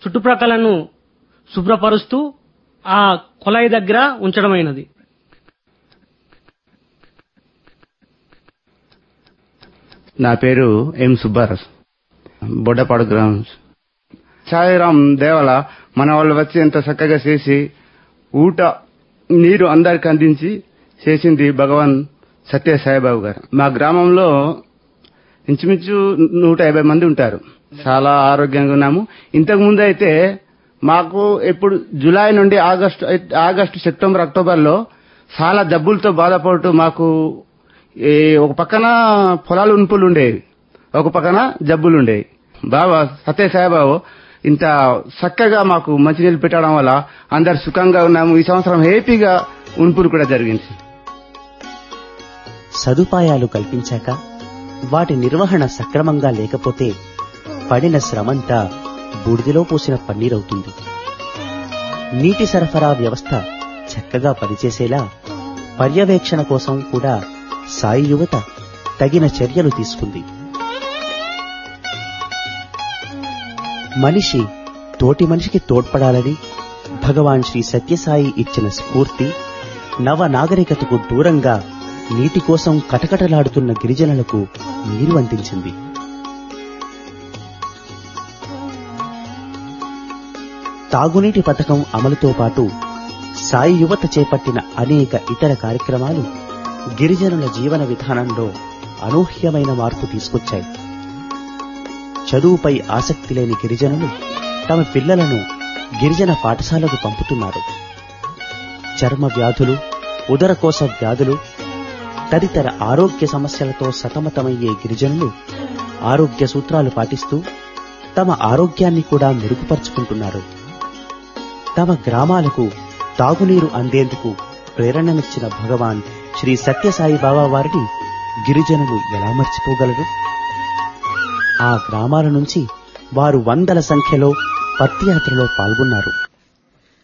చుట్టుప్రక్కలను శుభ్రపరుస్తూ ఆ కొలాయి దగ్గర ఉంచడమైనది నా పేరు ఎం సుబ్బారావు బొడ్డపాడు గ్రామం సాయిరాం దేవల మన వాళ్ళు వచ్చి ఎంత చక్కగా చేసి ఊట నీరు అందరికి అందించి చేసింది భగవాన్ సత్య సాయిబాబు గారు మా గ్రామంలో ఇంచుమించు నూట యాభై మంది ఉంటారు చాలా ఆరోగ్యంగా ఉన్నాము ఇంతకు ముందు అయితే మాకు ఎప్పుడు జూలై నుండి ఆగస్టు ఆగస్టు సెప్టెంబర్ అక్టోబర్ లో చాలా జబ్బులతో బాధపడుతూ మాకు ఈ ఒక పక్కన పొలాలు ఉనుపులు ఉండేవి ఒక పక్కన జబ్బులు ఉండేవి బాబా సత్య సాయిబాబు ఇంత చక్కగా మాకు మంచినీళ్ళు పెట్టడం వల్ల అందరు సుఖంగా ఉన్నాము ఈ సంవత్సరం హ్యాపీగా ఉనుపులు కూడా జరిగింది సదుపాయాలు కల్పించాక వాటి నిర్వహణ సక్రమంగా లేకపోతే పడిన శ్రమంతా బూడిదలో పోసిన పన్నీరవుతుంది నీటి సరఫరా వ్యవస్థ చక్కగా పనిచేసేలా పర్యవేక్షణ కోసం కూడా సాయి యువత తగిన చర్యలు తీసుకుంది మనిషి తోటి మనిషికి తోడ్పడాలని భగవాన్ శ్రీ సత్యసాయి ఇచ్చిన స్ఫూర్తి నవ నాగరికతకు దూరంగా నీటి కోసం కటకటలాడుతున్న గిరిజనులకు నీరు అందించింది తాగునీటి పథకం అమలుతో పాటు సాయి యువత చేపట్టిన అనేక ఇతర కార్యక్రమాలు గిరిజనుల జీవన విధానంలో అనూహ్యమైన మార్పు తీసుకొచ్చాయి చదువుపై ఆసక్తి లేని గిరిజనులు తమ పిల్లలను గిరిజన పాఠశాలకు పంపుతున్నారు చర్మ వ్యాధులు ఉదరకోశ వ్యాధులు తదితర ఆరోగ్య సమస్యలతో సతమతమయ్యే గిరిజనులు ఆరోగ్య సూత్రాలు పాటిస్తూ తమ ఆరోగ్యాన్ని కూడా మెరుగుపరుచుకుంటున్నారు తమ గ్రామాలకు తాగునీరు అందేందుకు ప్రేరణనిచ్చిన భగవాన్ శ్రీ సత్యసాయి బాబా వారిని గిరిజనులు ఎలా మర్చిపోగలరు ఆ గ్రామాల నుంచి వారు వందల సంఖ్యలో పత్తియాత్రలో పాల్గొన్నారు